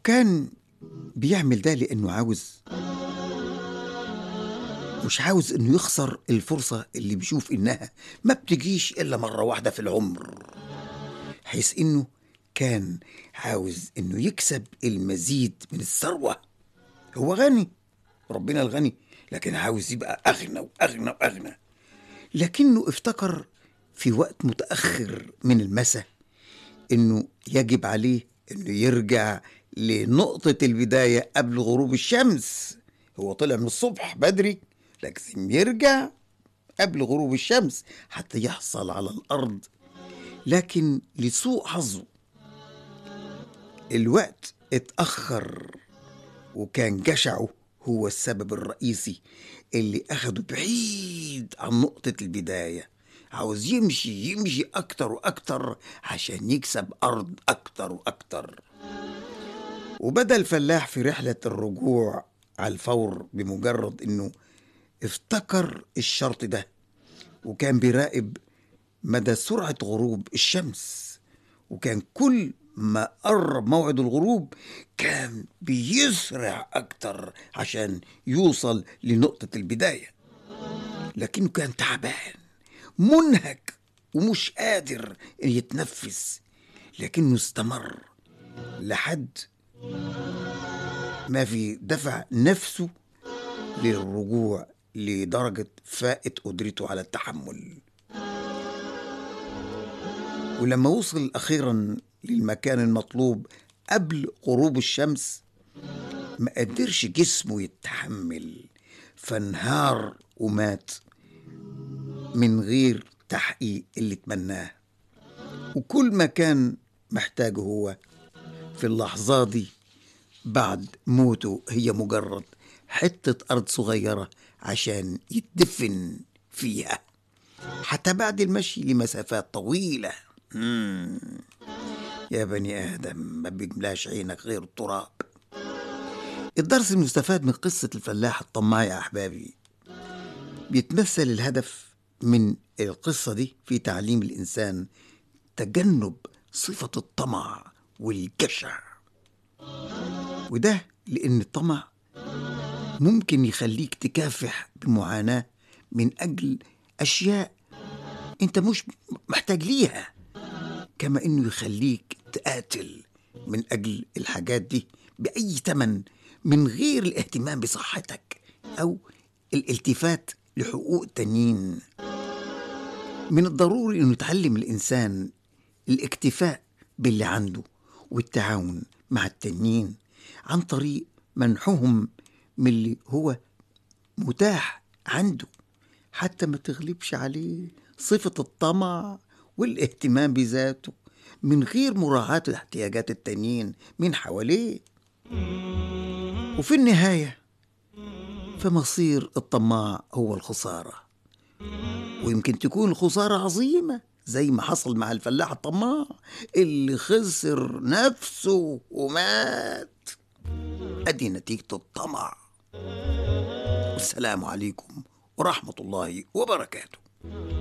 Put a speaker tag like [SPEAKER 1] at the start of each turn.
[SPEAKER 1] وكان بيعمل ده لأنه عاوز مش عاوز إنه يخسر الفرصة اللي بيشوف إنها ما بتجيش إلا مرة واحدة في العمر حيث إنه كان عاوز إنه يكسب المزيد من الثروة هو غني ربنا الغني لكن عاوز يبقى أغنى وأغنى وأغنى لكنه افتكر في وقت متأخر من المساء إنه يجب عليه إنه يرجع لنقطة البداية قبل غروب الشمس هو طلع من الصبح بدري لكن يرجع قبل غروب الشمس حتى يحصل على الأرض لكن لسوء حظه الوقت اتأخر وكان جشعه هو السبب الرئيسي اللي أخده بعيد عن نقطة البداية عاوز يمشي يمشي أكتر وأكتر عشان يكسب أرض أكتر وأكتر وبدأ الفلاح في رحلة الرجوع على الفور بمجرد إنه افتكر الشرط ده وكان بيراقب مدى سرعة غروب الشمس وكان كل ما قرب موعد الغروب كان بيسرع أكتر عشان يوصل لنقطة البداية لكنه كان تعبان منهك ومش قادر يتنفس لكنه استمر لحد ما في دفع نفسه للرجوع لدرجة فائت قدرته على التحمل ولما وصل أخيرا للمكان المطلوب قبل غروب الشمس ما قدرش جسمه يتحمل فانهار ومات من غير تحقيق اللي تمناه وكل ما كان محتاجه هو في اللحظة دي بعد موته هي مجرد حتة أرض صغيرة عشان يتدفن فيها حتى بعد المشي لمسافات طويلة مم. يا بني آدم ما بيملاش عينك غير التراب الدرس المستفاد من قصة الفلاح الطماع يا أحبابي بيتمثل الهدف من القصة دي في تعليم الإنسان تجنب صفة الطمع والجشع وده لأن الطمع ممكن يخليك تكافح بمعاناة من أجل أشياء أنت مش محتاج ليها كما إنه يخليك تقاتل من أجل الحاجات دي بأي ثمن من غير الاهتمام بصحتك أو الالتفات لحقوق التانيين من الضروري انه يتعلم الانسان الاكتفاء باللي عنده والتعاون مع التانيين عن طريق منحهم من اللي هو متاح عنده حتى ما تغلبش عليه صفة الطمع والاهتمام بذاته من غير مراعاة احتياجات التانيين من حواليه وفي النهاية فمصير الطماع هو الخسارة ويمكن تكون الخسارة عظيمة زي ما حصل مع الفلاح الطماع اللي خسر نفسه ومات أدي نتيجة الطمع والسلام عليكم ورحمة الله وبركاته